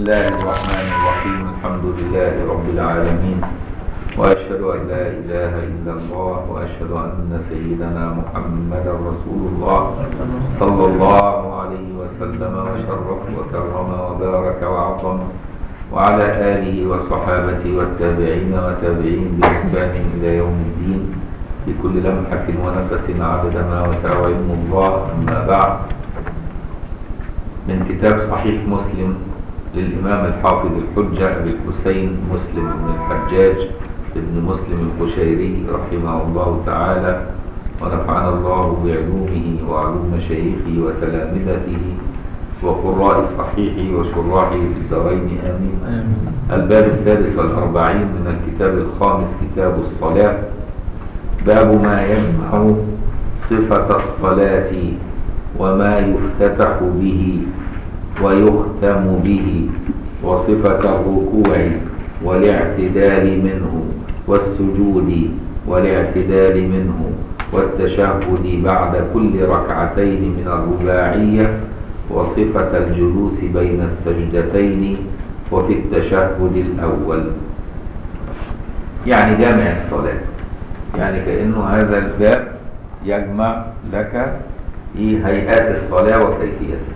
الله الرحمن الرحيم الحمد لله رب العالمين وأشهد أن لا إله إلا الله وأشهد أن سيدنا محمدا رسول الله صلى الله عليه وسلم وشرف وكرم وبارك وعظم وعلى آله وصحابته والتابعين وتابعين بإحسان إلى يوم الدين بكل لمحة ونفس عدد ما وسع علم الله أما بعد من كتاب صحيح مسلم للإمام الحافظ الحجة أبي الحسين مسلم بن الحجاج ابن مسلم القشيري رحمه الله تعالى ونفعنا الله بعلومه وعلوم مشايخه وتلامذته وقراء صحيحه وشراحه في الدارين آمين الباب السادس والأربعين من الكتاب الخامس كتاب الصلاة باب ما يجمع صفة الصلاة وما يفتتح به ويختم به وصفة الركوع والاعتدال منه والسجود والاعتدال منه والتشهد بعد كل ركعتين من الرباعية وصفة الجلوس بين السجدتين وفي التشهد الأول يعني جامع الصلاة يعني كأنه هذا الباب يجمع لك إيه هيئات الصلاة وكيفيتها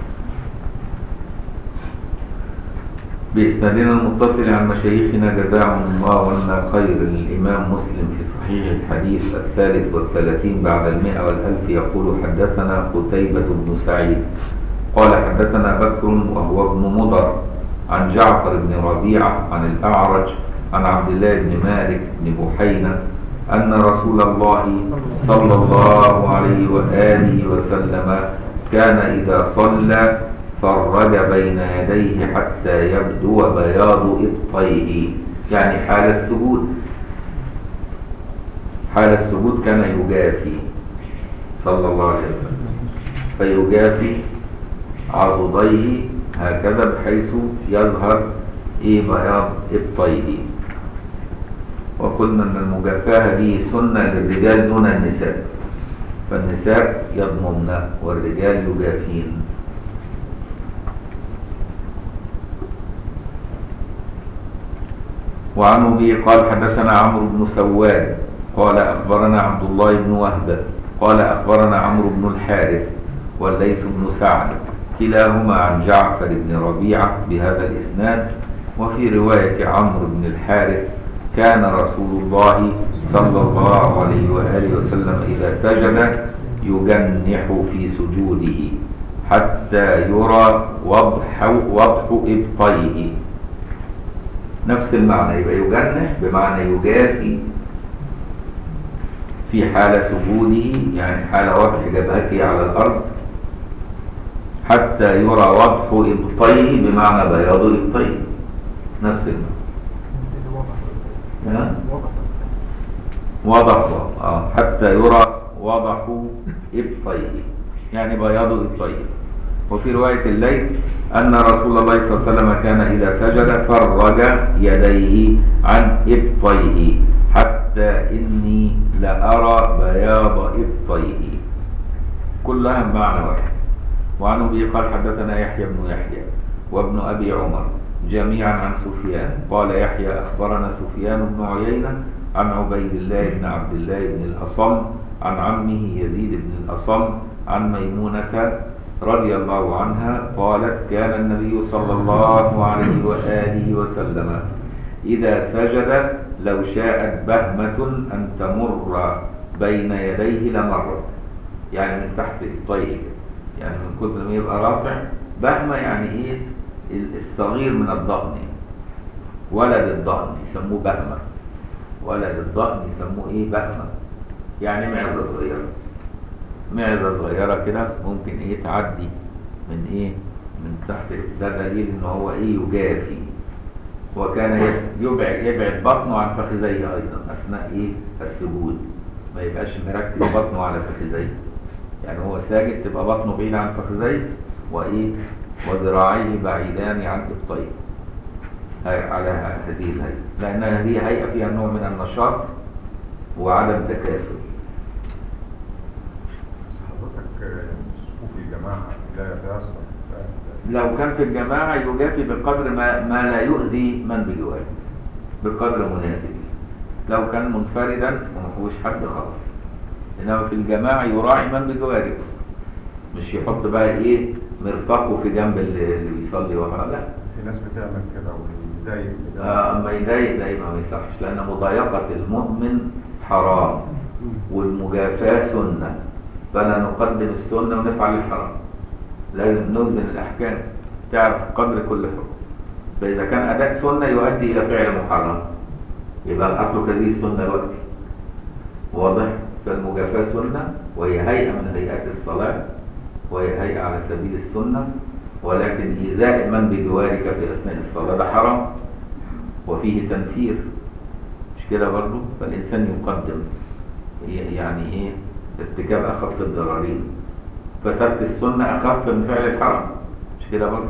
بإسنادنا المتصل عن مشايخنا جزاهم الله عنا خير الإمام مسلم في صحيح الحديث الثالث والثلاثين بعد المئة والألف يقول حدثنا قتيبة بن سعيد قال حدثنا بكر وهو ابن مضر عن جعفر بن ربيعة عن الأعرج عن عبد الله بن مالك بن بحينة أن رسول الله صلى الله عليه وآله وسلم كان إذا صلى فرج بين يديه حتى يبدو بياض إبطيه يعني حال السجود حال السجود كان يجافي صلى الله عليه وسلم فيجافي عضديه هكذا بحيث يظهر إيه بياض إبطيه وقلنا أن المجافاة دي سنة للرجال دون النساء فالنساء يضمن والرجال يجافين وعن أبي قال حدثنا عمرو بن سواد قال أخبرنا عبد الله بن وهب قال أخبرنا عمرو بن الحارث والليث بن سعد كلاهما عن جعفر بن ربيعة بهذا الإسناد وفي رواية عمرو بن الحارث كان رسول الله صلى الله عليه وآله وسلم إذا سجد يجنح في سجوده حتى يرى وضح وضح إبطيه نفس المعنى يبقى يجنح بمعنى يجافي في حال سجوده يعني حال وضع جبهته على الأرض حتى يرى وضح إبطيه بمعنى بياض إبطيه نفس المعنى وضح آه حتى يرى وضح إبطيه يعني بياض إبطيه وفي رواية الليل أن رسول الله صلى الله عليه وسلم كان إذا سجد فرج يديه عن إبطيه حتى إني لأرى بياض إبطيه كلها بمعنى واحد وعن أبي قال حدثنا يحيى بن يحيى وابن أبي عمر جميعا عن سفيان قال يحيى أخبرنا سفيان بن عيينة عن عبيد الله بن عبد الله بن الأصم عن عمه يزيد بن الأصم عن ميمونة رضي الله عنها قالت كان النبي صلى الله عليه وآله وسلم إذا سجد لو شاءت بهمة أن تمر بين يديه لمرت يعني من تحت الطيب يعني من كتر ما يبقى رافع بهمة يعني إيه الصغير من الضأن ولد الضأن يسموه بهمة ولد الضأن يسموه إيه بهمة يعني معزة صغيرة معزة صغيرة كده ممكن ايه تعدي من ايه من تحت ده دليل ان هو ايه يجافي وكان يبعد يبعد بطنه عن فخذيه ايضا اثناء ايه السجود ما يبقاش مركز بطنه على فخذيه يعني هو ساجد تبقى بطنه بعيد عن فخذيه وايه وذراعيه بعيدان عن ابطيه على هذه الهيئه لان هذه هيئه فيها نوع من النشاط وعدم تكاسل حضرتك صفوف الجماعة لا يتيسر لو كان في الجماعة يجافي بقدر ما, ما لا يؤذي من بجواره بقدر مناسب لو كان منفردا وما فيهوش حد خالص انما في الجماعة يراعي من بجواره مش يحط بقى ايه مرفقه في جنب اللي اللي بيصلي وراه لا في ناس بتعمل كده ويضايق آه، اما يضايق لا يبقى ما يصحش لان مضايقة المؤمن حرام والمجافاة سنة فلا نقدم السنة ونفعل الحرام لازم نوزن الأحكام تعرف قدر كل حكم فإذا كان أداء سنة يؤدي إلى فعل محرم يبقى الأكل كذي السنة الوقتي واضح فالمجافاة سنة وهي هيئة من هيئات الصلاة وهي هيئة على سبيل السنة ولكن إيذاء من بجوارك في أثناء الصلاة ده حرام وفيه تنفير مش كده برضه فالإنسان يقدم ي- يعني إيه ارتكاب أخف الضررين فترك السنة أخف من فعل الحرام مش كده برضه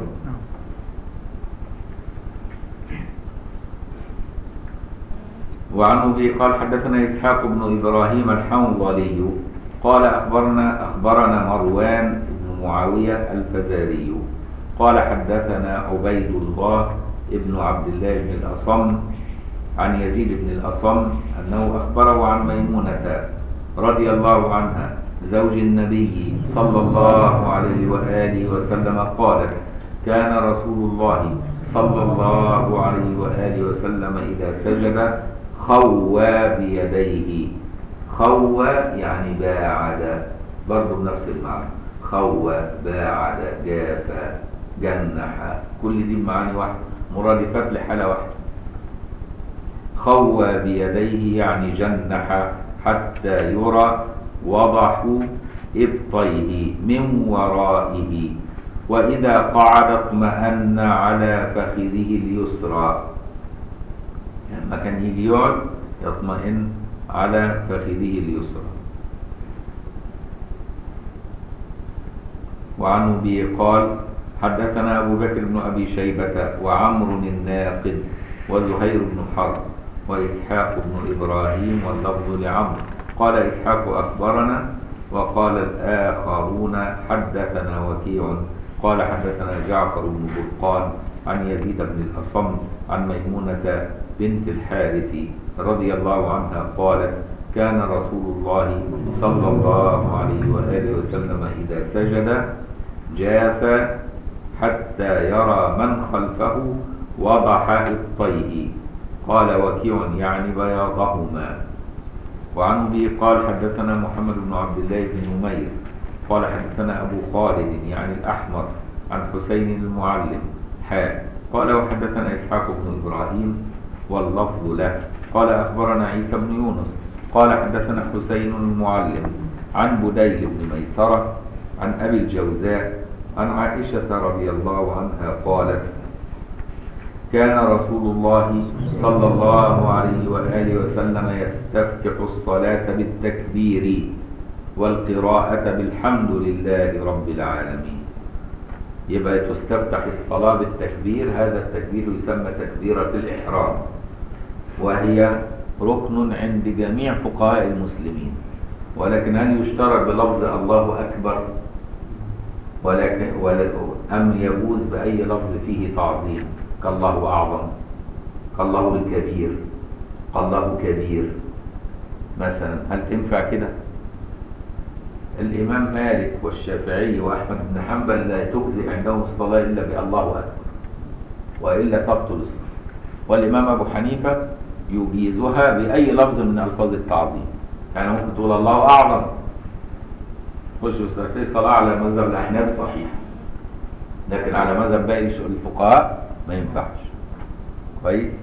وعن أبي قال حدثنا إسحاق بن إبراهيم الحنظلي قال أخبرنا أخبرنا مروان بن معاوية الفزاري قال حدثنا عبيد الله بن عبد الله بن الأصم عن يزيد بن الأصم أنه أخبره عن ميمونة رضي الله عنها زوج النبي صلى الله عليه وآله وسلم قالت كان رسول الله صلى الله عليه وآله وسلم إذا سجد خوى بيديه خوى يعني باعد برضه بنفس المعنى خوى باعد جافى جنح كل دي معاني واحدة مرادفات لحالة واحدة خوى بيديه يعني جنح حتى يرى وضح إبطيه من ورائه وإذا قعد اطمأن على فخذه اليسرى لما كان يجي يقعد يطمئن على فخذه اليسرى وعن أبي قال حدثنا أبو بكر بن أبي شيبة وعمر الناقد وزهير بن حرب وإسحاق بن إبراهيم واللفظ لعمرو قال إسحاق أخبرنا وقال الآخرون حدثنا وكيع قال حدثنا جعفر بن برقان عن يزيد بن الأصم عن ميمونة بنت الحارث رضي الله عنها قالت كان رسول الله صلى الله عليه وآله وسلم إذا سجد جاف حتى يرى من خلفه وضح إبطيه قال وكيع يعني بياضهما وعن أبي قال حدثنا محمد بن عبد الله بن نمير قال حدثنا أبو خالد يعني الأحمر عن حسين المعلم حاء قال وحدثنا إسحاق بن إبراهيم واللفظ له قال أخبرنا عيسى بن يونس قال حدثنا حسين المعلم عن بديل بن ميسرة عن أبي الجوزاء عن عائشة رضي الله عنها قالت كان رسول الله صلى الله عليه وآله وسلم يستفتح الصلاة بالتكبير والقراءة بالحمد لله رب العالمين يبقى تستفتح الصلاة بالتكبير هذا التكبير يسمى تكبيرة الإحرام وهي ركن عند جميع فقهاء المسلمين ولكن هل يشترط بلفظ الله أكبر ولكن ولا أم يجوز بأي لفظ فيه تعظيم كالله أعظم كالله الكبير كالله كبير مثلا هل تنفع كده الإمام مالك والشافعي وأحمد بن حنبل لا تجزي عندهم الصلاة إلا بالله أكبر وإلا تبطل الصلاة والإمام أبو حنيفة يجيزها بأي لفظ من ألفاظ التعظيم يعني ممكن تقول الله أعظم خش في صلاة على مذهب الأحناف صحيح لكن على مذهب باقي الفقهاء ما ينفعش كويس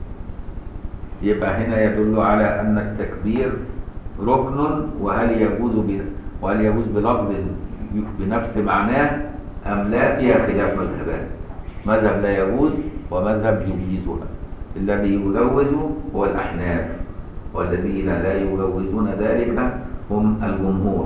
يبقى هنا يدل على أن التكبير ركن وهل يجوز ب... وهل يجوز بلفظ بنفس معناه أم لا فيها خلاف مذهبان مذهب لا يجوز ومذهب يجيزها الذي يجوز هو الأحناف والذين لا يجوزون ذلك هم الجمهور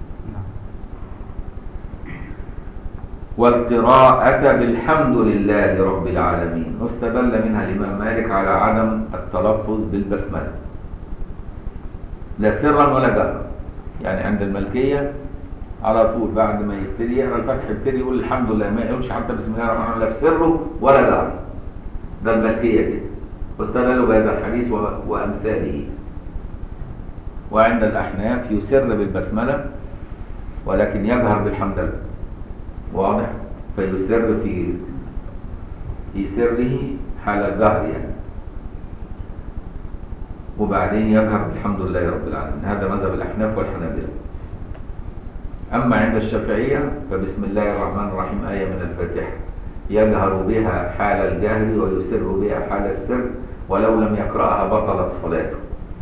والقراءة بالحمد لله رب العالمين واستدل منها الإمام مالك على عدم التلفظ بالبسملة لا سرا ولا جهرا يعني عند الملكية على طول بعد ما يبتدي يقرا الفاتحه يبتدي يقول الحمد لله ما يقولش حتى بسم الله الرحمن الرحيم لا في سره ولا جهر ده الملكيه كده واستدلوا بهذا الحديث و- وامثاله وعند الاحناف يسر بالبسمله ولكن يجهر بالحمد لله واضح فيسر في في سره حال الجهر يعني وبعدين يجهر بالحمد لله رب العالمين هذا مذهب الأحناف والحنابلة أما عند الشافعية فبسم الله الرحمن الرحيم آية من الفاتحة يجهر بها حال الجهر ويسر بها حال السر ولو لم يقرأها بطلت صلاته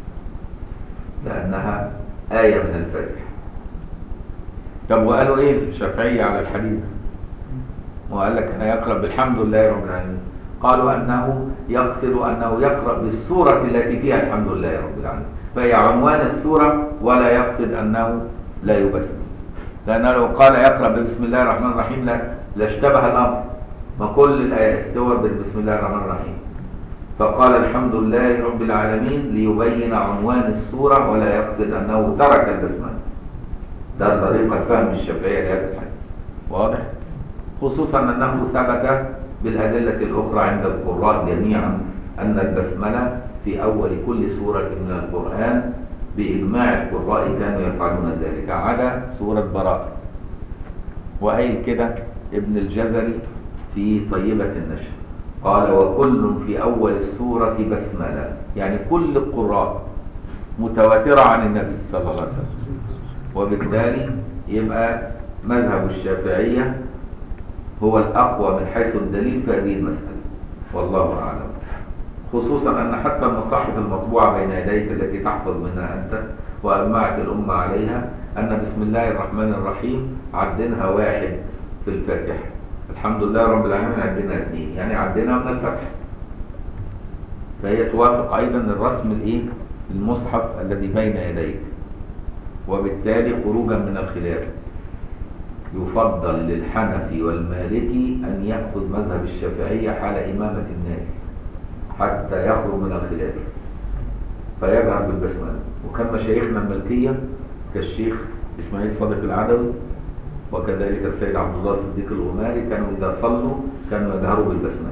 لأنها آية من الفاتحة طب وقالوا إيه الشافعية على الحديث ده وقال لك أنا يقرأ بالحمد لله رب العالمين قالوا أنه يقصد أنه يقرأ بالسورة التي فيها الحمد لله رب العالمين فهي عنوان السورة ولا يقصد أنه لا يبسم لأنه لو قال يقرأ بسم الله الرحمن الرحيم لا لاشتبه الأمر ما كل الآية- السور بسم الله الرحمن الرحيم فقال الحمد لله رب العالمين ليبين عنوان السورة ولا يقصد أنه ترك البسملة ده طريقة فهم الشافعية لهذا الحديث واضح؟ خصوصا أنه ثبت بالأدلة الأخرى عند القراء جميعا أن البسملة في أول كل سورة من القرآن بإجماع القراء كانوا يفعلون ذلك عدا سورة براءة وقايل كده ابن الجزري في طيبة النشر قال وكل في أول السورة بسملة يعني كل القراء متواترة عن النبي صلى الله عليه وسلم وبالتالي يبقى مذهب الشافعية هو الأقوى من حيث الدليل في هذه المسألة والله أعلم خصوصا أن حتى المصاحف المطبوعة بين يديك التي تحفظ منها أنت وأجمعت الأمة عليها أن بسم الله الرحمن الرحيم عدنها واحد في الفاتحة الحمد لله رب العالمين عدنها اثنين يعني عدنها من الفتح فهي توافق أيضا الرسم الإيه المصحف الذي بين يديك وبالتالي خروجا من الخلاف يفضل للحنفي والمالكي أن يأخذ مذهب الشافعية حال إمامة الناس حتى يخرج من الخلاف فيجهر بالبسملة وكان مشايخنا الملكية كالشيخ إسماعيل صادق العدوي وكذلك السيد عبد الله الصديق الغماري كانوا إذا صلوا كانوا يجهروا بالبسملة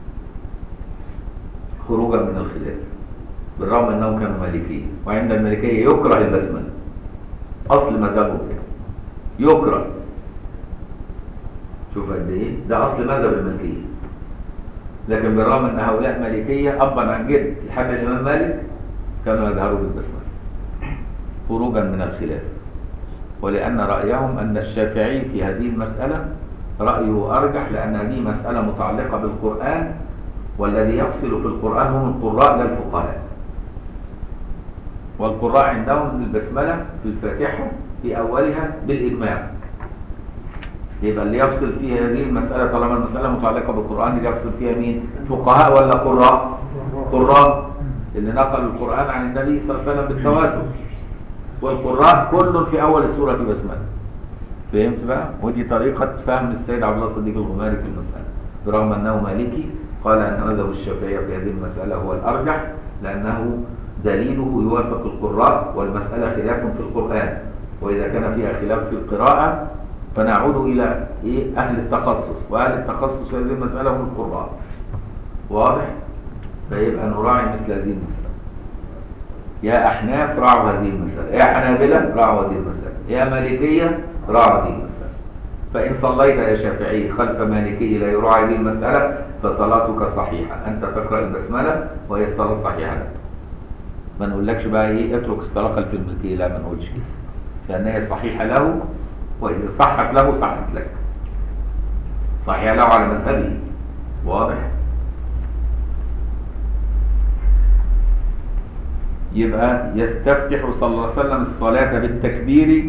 خروجا من الخلاف بالرغم أنهم كانوا مالكية وعند المالكية يكره البسملة أصل مذهبهم كده يكره شوف قد ايه ده اصل مذهب المالكيه لكن بالرغم ان هؤلاء مالكيه ابا عن جد لحد الامام مالك كانوا يجهروا بالبسمله خروجا من الخلاف ولان رايهم ان الشافعي في هذه المساله رايه ارجح لان هذه مساله متعلقه بالقران والذي يفصل في القران هم القراء لا الفقهاء والقراء عندهم البسمله في الفاتحه في اولها بالاجماع يبقى اللي يفصل في هذه المسألة طالما المسألة متعلقة بالقرآن اللي يفصل فيها مين؟ فقهاء ولا قراء؟ قراء اللي نقلوا القرآن عن النبي صلى الله عليه وسلم بالتواتر والقراء كل في أول السورة بسملة فهمت بقى؟ ودي طريقة فهم السيد عبد الله الصديق الغماري في المسألة برغم أنه مالكي قال أن مذهب الشافعية في هذه المسألة هو الأرجح لأنه دليله يوافق القراء والمسألة خلاف في القرآن وإذا كان فيها خلاف في القراءة فنعود إلى إيه أهل التخصص وأهل التخصص في هذه المسألة هم القراء واضح؟ فيبقى نراعي مثل هذه المسألة يا أحناف راعوا هذه المسألة يا حنابلة راعوا هذه المسألة يا مالكية راعوا هذه المسألة فإن صليت يا شافعي خلف مالكي لا يراعي هذه المسألة فصلاتك صحيحة أنت تقرأ البسملة وهي الصلاة صحيحة لك ما نقولكش بقى إيه اترك الصلاة خلف الملكية لا ما نقولش كده لأن هي صحيحة له وإذا صحت له صحت لك صحيح له على مذهبه واضح يبقى يستفتح صلى الله عليه وسلم الصلاة بالتكبير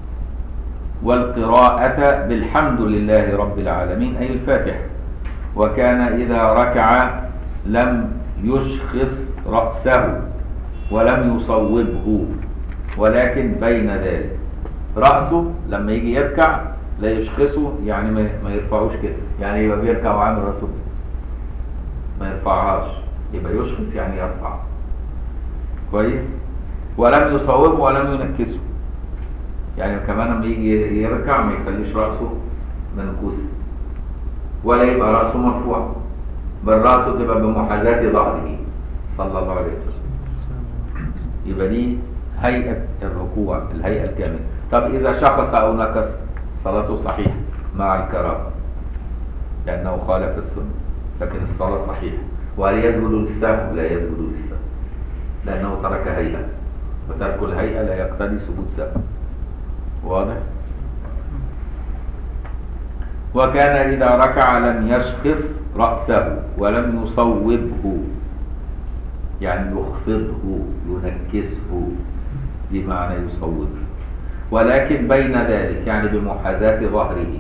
والقراءة بالحمد لله رب العالمين أي الفاتحة وكان إذا ركع لم يشخص رأسه ولم يصوبه ولكن بين ذلك رأسه لما يجي يركع لا يشخصه يعني ما ما يرفعوش كده يعني يبقى بيركع وعامل راسه كده ما يرفعهاش يبقى يشخص يعني يرفع كويس ولم يصوبه ولم ينكسه يعني كمان لما يجي يركع ما يخليش راسه منكوسا ولا يبقى راسه مرفوع بل راسه تبقى بمحاذاة ظهره صلى الله عليه وسلم يبقى دي هيئة الركوع الهيئة الكاملة طب إذا شخص أو نكس صلاته صحيحة مع الكراهة لأنه خالف السنة لكن الصلاة صحيحة وهل يسجد للسهو؟ لا يسجد للسهو لأنه ترك هيئة وترك الهيئة لا يقتضي سجود سهو واضح؟ وكان إذا ركع لم يشخص رأسه ولم يصوبه يعني يخفضه ينكسه بمعنى يصوبه ولكن بين ذلك يعني بمحاذاة ظهره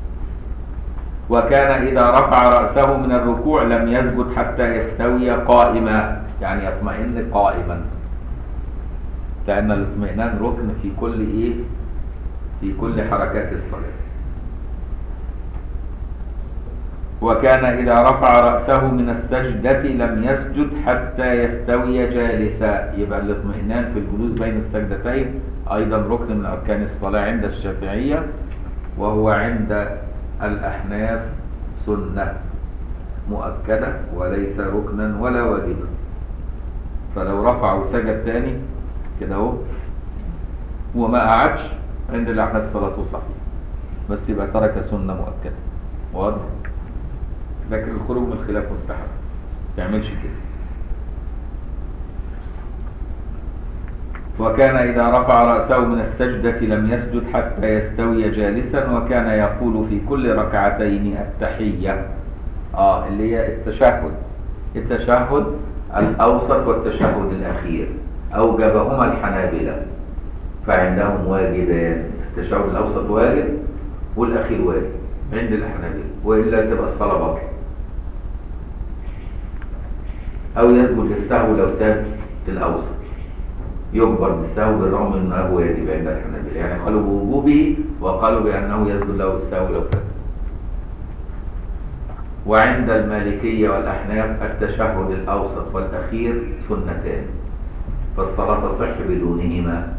وكان إذا رفع رأسه من الركوع لم يسجد حتى يستوي قائما يعني يطمئن قائما لأن الاطمئنان ركن في كل إيه في كل حركات الصلاة وكان إذا رفع رأسه من السجدة لم يسجد حتى يستوي جالسا يبقى الاطمئنان في الجلوس بين السجدتين أيضا ركن من أركان الصلاة عند الشافعية وهو عند الأحناف سنة مؤكدة وليس ركنا ولا واجبا فلو رفع وسجد تاني كده اهو وما قعدش عند الأحناف صلاته صحيحة بس يبقى ترك سنة مؤكدة واضح لكن الخروج من الخلاف مستحب ما تعملش كده وكان إذا رفع رأسه من السجدة لم يسجد حتى يستوي جالسا وكان يقول في كل ركعتين التحية آه اللي هي التشهد التشهد الأوسط والتشهد الأخير أوجبهما الحنابلة فعندهم واجبان التشهد الأوسط واجب والأخير واجب عند الحنابلة وإلا تبقى الصلاة باطلة أو يسجد للسهو لو ساب الأوسط يجبر بالسهو بالرغم من انه واجب عند الحنابلة يعني قالوا بوجوبه وقالوا بانه يسجد له السهو لو فات وعند المالكية والأحناف التشهد الأوسط والأخير سنتان فالصلاة تصح بدونهما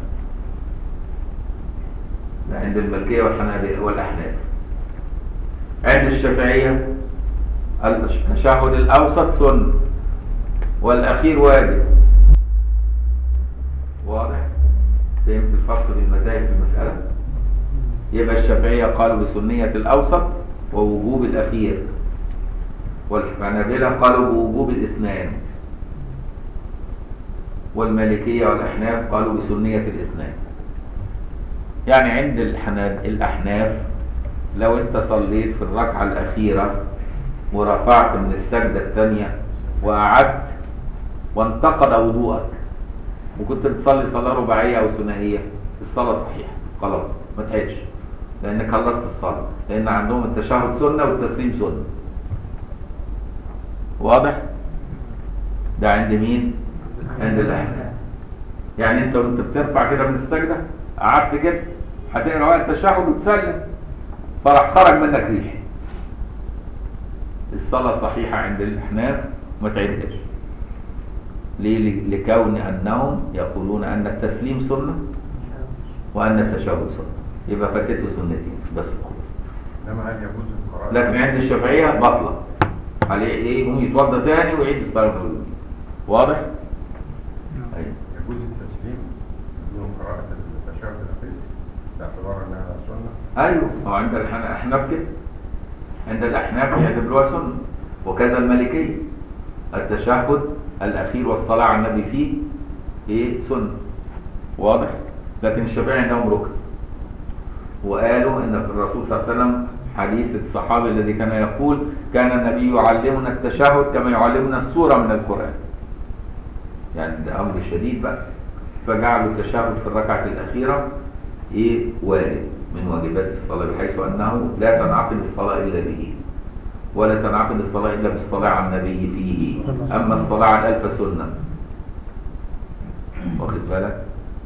ده عند المالكية والحنابلة والأحناف عند الشافعية التشهد الأوسط سنة والأخير واجب واضح فهمت الفرق بين المذاهب في المسألة يبقى الشافعية قالوا بسنية الأوسط ووجوب الأخير والحنابلة قالوا بوجوب الاثنان والمالكية والأحناف قالوا بسنية الاثنان يعني عند الحناب الأحناف لو أنت صليت في الركعة الأخيرة ورفعت من السجدة الثانية وقعدت وانتقد وضوءك وكنت بتصلي صلاة رباعية أو ثنائية الصلاة صحيحة خلاص ما تعيدش لأنك خلصت الصلاة لأن عندهم التشهد سنة والتسليم سنة واضح؟ ده عند مين؟ عند الأحناف يعني أنت وأنت بترفع كده من السجدة قعدت كده هتقرا بقى التشهد وتسلم فراح خرج منك ريح الصلاة صحيحة عند الأحناف ما تعيدهاش ليه؟ لكون أنهم يقولون أن التسليم سنة وأن التشهد سنة يبقى فاتته سنتين بس خلاص انما هل يجوز القراءة لكن عند الشافعية بطلة عليه إيه يقوم يتوضى تاني ويعيد الصلاة من الأول واضح؟ أيوة. يجوز التسليم من قراءة التشهد الأخير باعتبار أنها سنة أيوه هو عند الحن- الأحناف كده عند الأحناف يعتبروها سنة وكذا المالكية التشهد الأخير والصلاة على النبي فيه إيه سنة واضح لكن الشافعي عندهم ركن وقالوا ان في الرسول صلى الله عليه وسلم حديث الصحابي الذي كان يقول كان النبي يعلمنا التشهد كما يعلمنا السوره من القران يعني ده امر شديد بقى فجعلوا التشهد في الركعه الاخيره ايه واجب من واجبات الصلاه بحيث انه لا تنعقد الصلاه الا به ولا تنعقد الصلاه الا بالصلاه على النبي فيه اما الصلاه على الالف سنه واخد بالك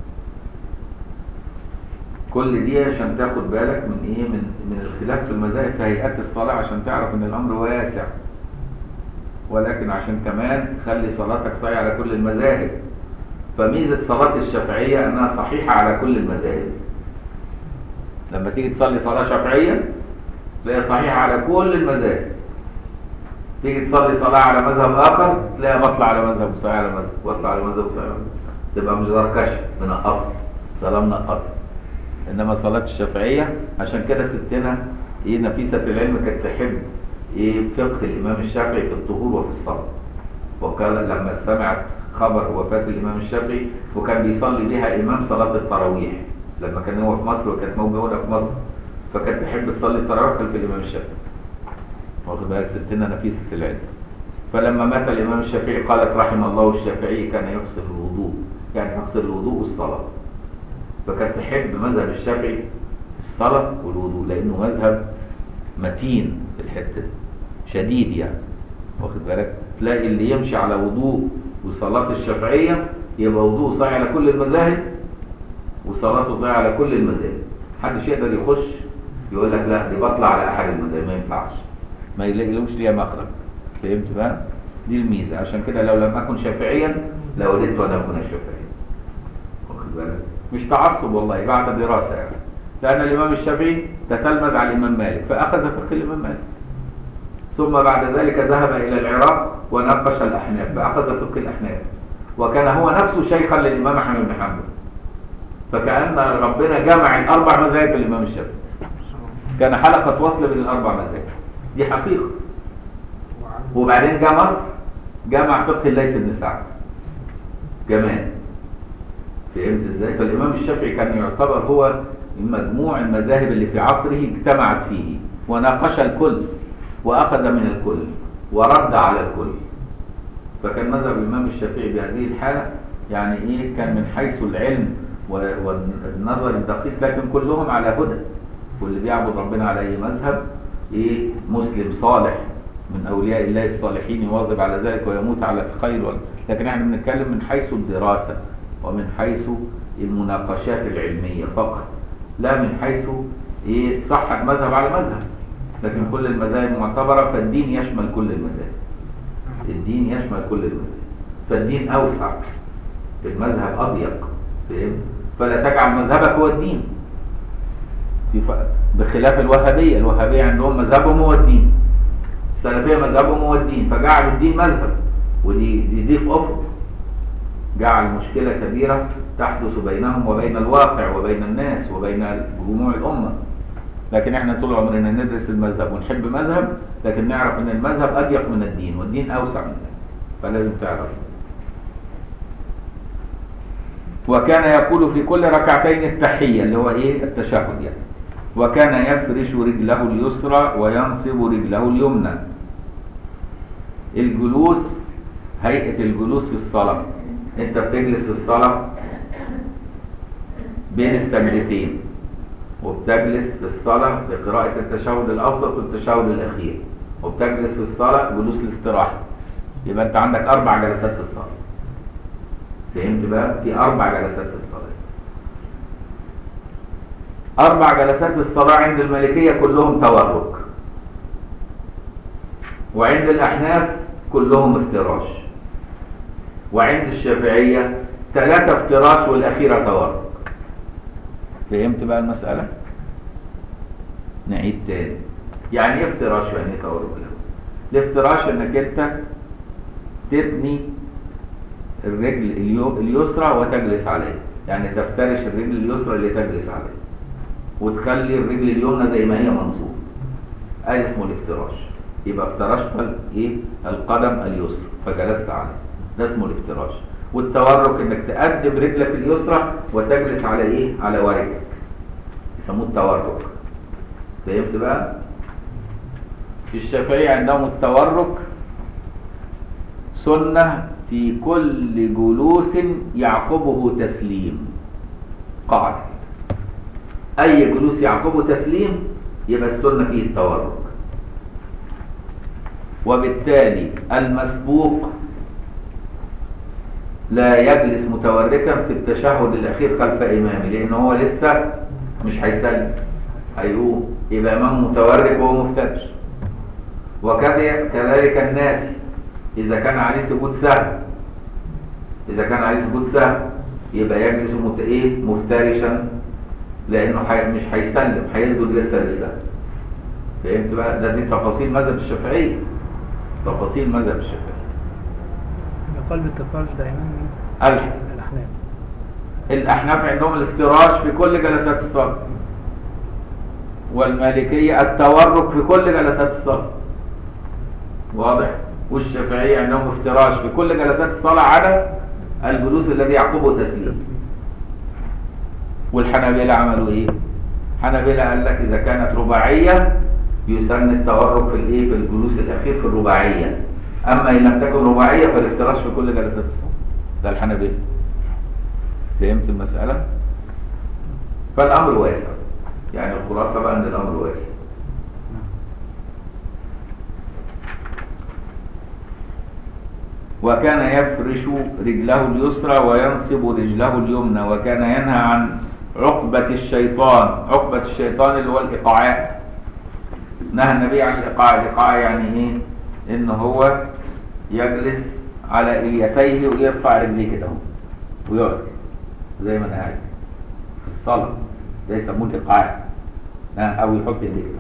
كل دي عشان تاخد بالك من ايه من من الخلاف في المذاهب في هيئات الصلاه عشان تعرف ان الامر واسع ولكن عشان كمان تخلي صلاتك صحيحه على كل المذاهب فميزه صلاه الشافعيه انها صحيحه على كل المذاهب لما تيجي تصلي صلاة شافعية تلاقيها صحيحة على كل المذاهب تيجي تصلي صلاة على مذهب آخر تلاقيها بطلع على مذهب وصحيح على مذهب واطلع على مذهب وصحيح على مذهب تبقى مش زركشة منقطة صلاة منقطة إنما صلاة الشافعية عشان كده ستنا إيه نفيسة في العلم كانت تحب إيه فقه الإمام الشافعي في الطهور وفي الصلاة وكان لما سمعت خبر وفاة الإمام الشافعي وكان بيصلي بها إمام صلاة التراويح لما كان هو في مصر وكانت موجودة في مصر فكانت تحب تصلي التراويح خلف الإمام الشافعي واخد بالك ستنا نفيسة العلم فلما مات الإمام الشافعي قالت رحم الله الشافعي كان يغسل الوضوء يعني يغسل الوضوء والصلاة فكانت تحب مذهب الشافعي الصلاة والوضوء لأنه مذهب متين في الحتة دي شديد يعني واخد بالك تلاقي اللي يمشي على وضوء وصلاة الشافعية يبقى وضوء صحيح على كل المذاهب وصلاته صحيح على كل المذاهب محدش يقدر يخش يقول لك لا دي بطلع على أحد المذاهب ما ينفعش ما يلاقيلهمش ليها مخرج فهمت بقى؟ دي الميزة عشان كده لو لم أكن شافعيا لوددت أن أكون شافعيا واخد بالك؟ مش تعصب والله بعد دراسة يعني لأن الإمام الشافعي تتلمذ على الإمام مالك فأخذ فقه الإمام مالك ثم بعد ذلك ذهب إلى العراق وناقش الأحناف فأخذ فقه الأحناف وكان هو نفسه شيخا للإمام أحمد بن حنبل فكأن ربنا جمع الأربع مذاهب في الإمام الشافعي كان حلقة وصل بين الأربع مذاهب دي حقيقة وبعدين جاء مصر جمع فقه الليث بن سعد كمان فهمت ازاي؟ فالإمام الشافعي كان يعتبر هو مجموع المذاهب اللي في عصره اجتمعت فيه وناقش الكل وأخذ من الكل ورد على الكل فكان مذهب الإمام الشافعي بهذه الحالة يعني إيه كان من حيث العلم والنظر الدقيق لكن كلهم على هدى واللي بيعبد ربنا على أي مذهب إيه مسلم صالح من أولياء الله الصالحين يواظب على ذلك ويموت على الخير وال... لكن احنا بنتكلم من حيث الدراسة ومن حيث المناقشات العلمية فقط لا من حيث إيه صحة مذهب على مذهب لكن كل المذاهب معتبرة فالدين يشمل كل المذاهب الدين يشمل كل المذاهب فالدين أوسع المذهب أضيق فهم؟ فلا تجعل مذهبك هو الدين بخلاف الوهابية الوهابية عندهم مذهبهم هو الدين السلفية مذهبهم هو الدين فجعلوا الدين مذهب ودي دي ضيق أفق جعل مشكلة كبيرة تحدث بينهم وبين الواقع وبين الناس وبين جموع الأمة لكن احنا طول عمرنا ندرس المذهب ونحب مذهب لكن نعرف ان المذهب اضيق من الدين والدين اوسع من ذلك فلازم تعرف وكان يقول في كل ركعتين التحية اللي هو ايه التشهد يعني وكان يفرش رجله اليسرى وينصب رجله اليمنى الجلوس هيئة الجلوس في الصلاة انت بتجلس في الصلاة بين السجدتين وبتجلس في الصلاة لقراءة التشهد الأوسط والتشهد الأخير وبتجلس في الصلاة جلوس الاستراحة يبقى أنت عندك أربع جلسات في الصلاة فهمت بقى؟ في أربع جلسات في الصلاة أربع جلسات في الصلاة عند المالكية كلهم تورك وعند الأحناف كلهم افتراش وعند الشافعية ثلاثة افتراش والأخيرة تورك فهمت بقى المسألة؟ نعيد تاني يعني ايه افتراش يعني ايه تورك الافتراش انك انت تبني الرجل اليسرى وتجلس عليها يعني تفترش الرجل اليسرى اللي تجلس عليها وتخلي الرجل اليمنى زي ما هي منصوبه ادي اسمه الافتراش يبقى افترشت ايه القدم اليسرى فجلست عليه ده اسمه الافتراش والتورك انك تقدم رجلك اليسرى وتجلس على ايه على وركك يسموه التورك فهمت بقى الشافعي عندهم التورك سنة في كل جلوس يعقبه تسليم قاعدة أي جلوس يعقبه تسليم يبقى السنة فيه التورك وبالتالي المسبوق لا يجلس متوركا في التشهد الأخير خلف إمامه لأن هو لسه مش هيسلم هيقوم يبقى إمام متورك وهو مفترش وكذلك الناس إذا كان عليه سجود سهو إذا كان عليه سجود سهو يبقى يجلس مت... إيه مفترشا لانه حي... مش هيسلم هيسجد لسه لسه فهمت بقى ده دي تفاصيل مذهب الشافعيه تفاصيل مذهب الشافعيه يقال بالتفرج دائما من الح... الأحناف الاحناف عندهم الافتراش في كل جلسات الصلاه والمالكيه التورك في كل جلسات الصلاه واضح والشافعيه عندهم افتراش في كل جلسات الصلاه على الجلوس الذي يعقبه تسليم والحنابلة عملوا ايه حنابلة قال لك اذا كانت رباعية يسن التورك في الايه في الجلوس الاخير في الرباعية اما ان لم تكن رباعية فالافتراش في كل جلسات الصلاة ده الحنابلة فهمت المسألة فالامر واسع يعني الخلاصة بقى ان الامر واسع وكان يفرش رجله اليسرى وينصب رجله اليمنى وكان ينهى عن عقبة الشيطان عقبة الشيطان اللي هو الإيقاعات نهى النبي عن الإيقاع الإيقاع يعني إيه إن هو يجلس على إليتيه ويرفع رجليه كده اهو ويقعد زي ما أنا قاعد في الصلاة ده يسموه الإيقاع نعم، أو يحط إيديه كده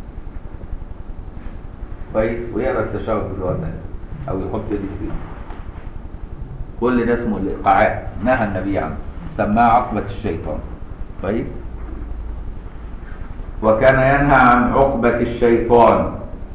كويس ويقرا التشهد بالوقت او يحط يده فيه كل ده اسمه الايقاعات نهى النبي عنه سماه عقبة الشيطان كويس وكان ينهى عن عقبة الشيطان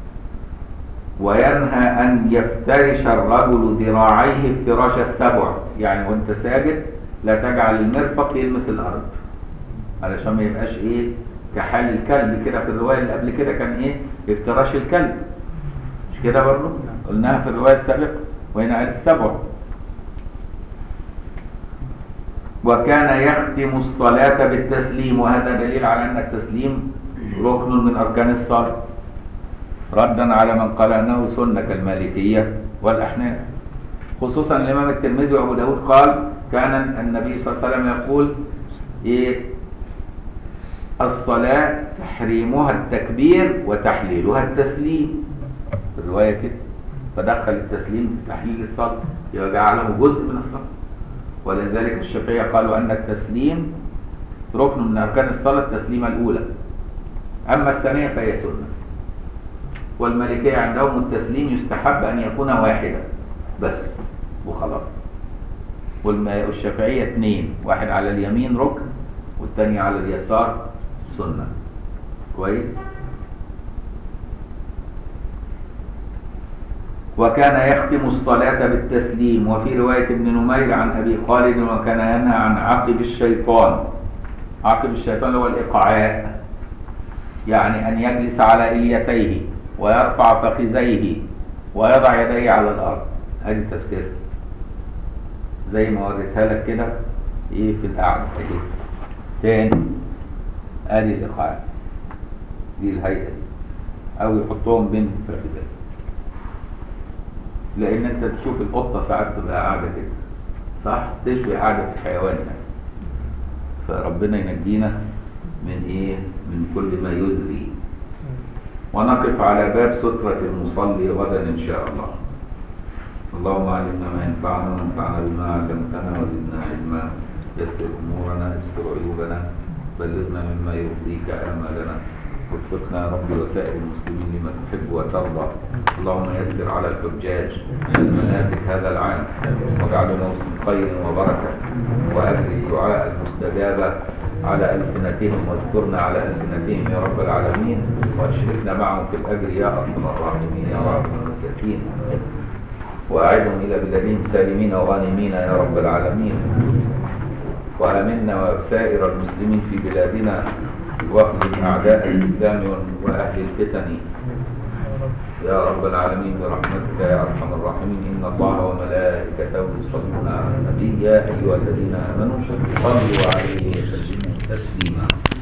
وينهى أن يفترش الرجل ذراعيه افتراش السبع يعني وانت ساجد لا تجعل المرفق يلمس الأرض علشان ما يبقاش ايه كحال الكلب كده في الرواية اللي قبل كده كان ايه افتراش الكلب مش كده برضه قلناها في الرواية السابقة وهنا قال السبع وكان يختم الصلاة بالتسليم وهذا دليل على أن التسليم ركن من أركان الصلاة ردا على من قال أنه سنة كالمالكية والأحناف خصوصا الإمام الترمذي وأبو داود قال كان النبي صلى الله عليه وسلم يقول إيه الصلاة تحريمها التكبير وتحليلها التسليم الرواية كده فدخل التسليم في تحليل الصلاة يبقى جعله جزء من الصلاة ولذلك الشافعية قالوا أن التسليم ركن من أركان الصلاة التسليمة الأولى أما الثانية فهي سنة والمالكية عندهم التسليم يستحب أن يكون واحدا بس وخلاص والم- والشافعية اثنين واحد على اليمين ركن والتاني على اليسار سنة كويس وكان يختم الصلاة بالتسليم وفي رواية ابن نمير عن أبي خالد وكان ينهى عن عقب الشيطان عقب الشيطان اللي هو الإيقاعاء يعني أن يجلس على إليتيه ويرفع فخذيه ويضع يديه على الأرض هذه تفسير زي ما وريتها لك كده ايه في القعدة اهي تاني ادي الإيقاع دي الهيئة دي أو يحطهم بين الفخذين لان انت تشوف القطه ساعات تبقى قاعده كده صح تشبه قاعده الحيوان يعني فربنا ينجينا من ايه من كل ما يزري ونقف على باب سترة المصلي غدا ان شاء الله اللهم علمنا ما ينفعنا وانفعنا بما علمتنا وزدنا علما يسر امورنا استر عيوبنا بلغنا مما يرضيك امالنا وفقنا يا رب وسائر المسلمين لما تحب وترضى اللهم يسر على الحجاج من المناسك هذا العام واجعله موسم خير وبركه واجر الدعاء المستجابه على السنتهم واذكرنا على السنتهم يا رب العالمين واشركنا معهم في الاجر يا ارحم الراحمين يا راحم المساكين واعدهم الى بلادهم سالمين وغانمين يا رب العالمين وامنا وسائر المسلمين في بلادنا واخذل اعداء الاسلام واهل الفتن يا رب العالمين برحمتك يا ارحم الراحمين ان الله وملائكته يصلون على النبي يا ايها الذين امنوا صلوا عليه وسلموا تسليما